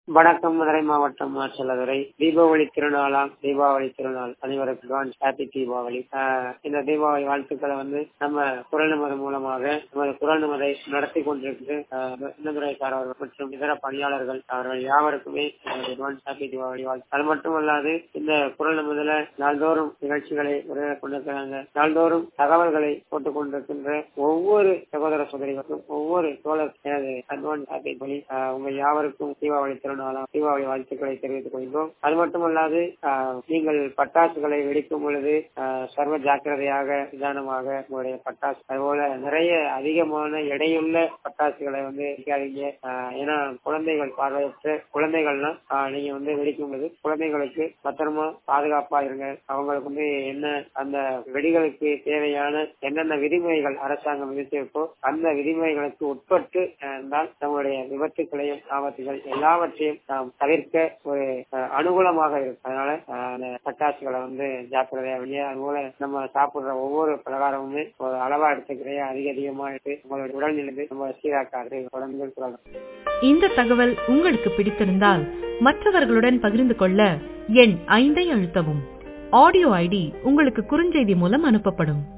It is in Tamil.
வணக்கம் மதுரை மாவட்டம் மாச்சலதுரை தீபாவளி திருநாளாம் தீபாவளி திருநாள் அனைவருக்கும் advance happy தீபாவளி ஆஹ் இந்த தீபாவளி வாழ்த்துக்களை வந்து நம்ம குரல் நமது மூலமாக நமது குரல் நமதை நடத்தி கொண்டிருக்கு இன்னதுரைக்காரர்கள் மற்றும் இதர பணியாளர்கள் அவர்கள் யாவருக்குமே அட்வான்ஸ் ஹாப்பி தீபாவளி வாழ்த்து அது மட்டுமல்லாது இந்த குரல் நமதுல நாள்தோறும் நிகழ்ச்சிகளை உரையாட கொண்டிருக்கிறாங்க நாள்தோறும் தகவல்களை போட்டுக் கொண்டிருக்கின்ற ஒவ்வொரு சகோதர சகோதரிகளுக்கும் ஒவ்வொரு தோழர் எனது அட்வான்ஸ் ஹாப்பி பலி உங்க யாவருக்கும் தீபாவளி திருநாளாம் தீபாவளி வாழ்த்துக்களை தெரிவித்துக் கொள்கிறோம் அது மட்டுமல்லாது ஆஹ், நீங்கள் பட்டாசுகளை வெடிக்கும் பொழுது ஆஹ், சர்வ ஜாக்கிரதையாக நிதானமாக உங்களுடைய பட்டாசு அதுபோல நிறைய அதிகமான எடையுள்ள பட்டாசுகளை வந்து வெடிக்காதீங்க ஆஹ், ஏன்னா குழந்தைகள் பார்வையற்ற குழந்தைகள்னா ஆஹ், நீங்க வந்து வெடிக்கும் பொழுது குழந்தைகளுக்கு பத்திரமா பாதுகாப்பா இருங்க அவங்களுக்கு வந்து என்ன அந்த வெடிகளுக்கு தேவையான என்னென்ன விதிமுறைகள் அரசாங்கம் விதித்திருக்கோ அந்த விதிமுறைகளுக்கு உட்பட்டு அஹ், இருந்தால் நம்முடைய விபத்துக்களையும் ஆபத்துகள் எல்லாவற்றையும் நாம் தவிர்க்க ஒரு அஹ், அனுகூலமாக இருக்கும் அதனால அஹ், அந்த பட்டாசுகளை வந்து ஜாக்கிரதையா வெளியே அதுபோல நம்ம சாப்பிடுற ஒவ்வொரு பலகாரமுமே ஒரு அளவா எடுத்துக்கிறே அதிக அதிகமா எடுத்து நம்மளுடைய உடல்நிலை நம்ம சீராக்காது உடம்புகள் சொல்லலாம் இந்த தகவல் உங்களுக்கு பிடித்திருந்தால் மற்றவர்களுடன் பகிர்ந்து கொள்ள எண் ஐந்தை அழுத்தவும் ஆடியோ ஐடி உங்களுக்கு குறுஞ்செய்தி மூலம் அனுப்பப்படும்